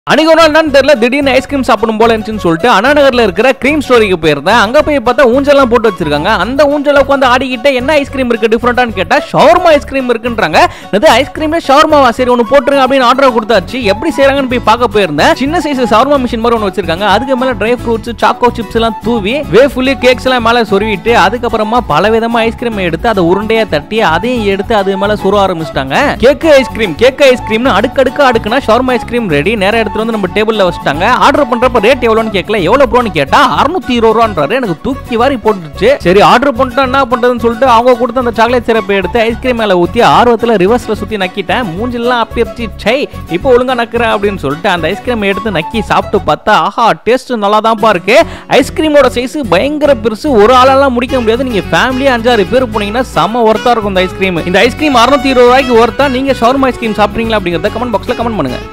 அன்னைக்கு ஒரு நாள் என்னன்னு தெரியல திடீர்னு ஐஸ்கிரீம் சாப்பிடும் போல இருந்துச்சுன்னு சொல்லிட்டு அண்ணா நகர்ல இருக்கிற கிரீம் ஸ்டோரிக்கு போயிருந்தேன் அங்க போய் பார்த்தா ஊஞ்சல்லாம் போட்டு வச்சிருக்காங்க அந்த ஊஞ்சல உட்காந்து ஆடிக்கிட்டு என்ன ஐஸ்கிரீம் இருக்கு டிஃப்ரெண்டான்னு கேட்டா ஷவர்மா ஐஸ்கிரீம் இருக்குன்றாங்க இது ஐஸ்கிரீம்ல ஷவர்மாவா சரி ஒன்று போட்டுருங்க அப்படின்னு ஆர்டர் கொடுத்தாச்சு எப்படி செய்றாங்கன்னு போய் பார்க்க போயிருந்தேன் சின்ன சைஸ் ஷவர்மா மிஷின் மாதிரி ஒன்று வச்சிருக்காங்க அதுக்கு மேல ட்ரை ஃப்ரூட்ஸ் சாக்கோ சிப்ஸ் எல்லாம் தூவி வே ஃபுல்லி கேக்ஸ் எல்லாம் மேல சொருவிட்டு அதுக்கப்புறமா பல விதமா ஐஸ்கிரீம் எடுத்து அதை உருண்டையா தட்டி அதையும் எடுத்து அது மேல சுர ஆரம்பிச்சிட்டாங்க கேக்கு ஐஸ்கிரீம் கேக்கு ஐஸ்கிரீம்னு அடுக்கடுக்கு அடுக்குனா ஷவர்மா ஐஸ்கிரீம் ரெடி நேரா எடுத்துட்டு வந்து நம்ம டேபிள்ல வச்சுட்டாங்க ஆர்டர் பண்றப்ப ரேட் எவ்வளோன்னு கேட்கல எவ்வளவு ப்ரோன்னு கேட்டா அறுநூத்தி இருபது ரூபான்றாரு எனக்கு தூக்கி வாரி போட்டுச்சு சரி ஆர்டர் பண்ணிட்டா என்ன பண்றதுன்னு சொல்லிட்டு அவங்க கொடுத்த அந்த சாக்லேட் சிரப்பை எடுத்து ஐஸ்கிரீம் மேல ஊத்தி ஆர்வத்துல ரிவர்ஸ்ல சுத்தி நக்கிட்டேன் மூஞ்சிலாம் அப்பிரிச்சு சை இப்போ ஒழுங்கா நக்குறேன் அப்படின்னு சொல்லிட்டு அந்த ஐஸ்கிரீம் எடுத்து நக்கி சாப்பிட்டு பார்த்தா ஆஹா டேஸ்ட் நல்லா தான்ப்பா இருக்கு ஐஸ்கிரீமோட சைஸ் பயங்கர பெருசு ஒரு ஆளெல்லாம் முடிக்க முடியாது நீங்க ஃபேமிலியா அஞ்சாறு பேர் போனீங்கன்னா செம்ம ஒர்த்தா இருக்கும் இந்த ஐஸ்கிரீம் இந்த ஐஸ்கிரீம் அறுநூத்தி இருபது ரூபாய்க்கு ஒர்த்தா நீங்க ஷவர்மா ஐஸ்கிரீம் சாப்பிட்றீங்களா அப்படிங்கறத கமெண்ட் பாக்ஸ்ல கமெண்ட் பண்ணுங்க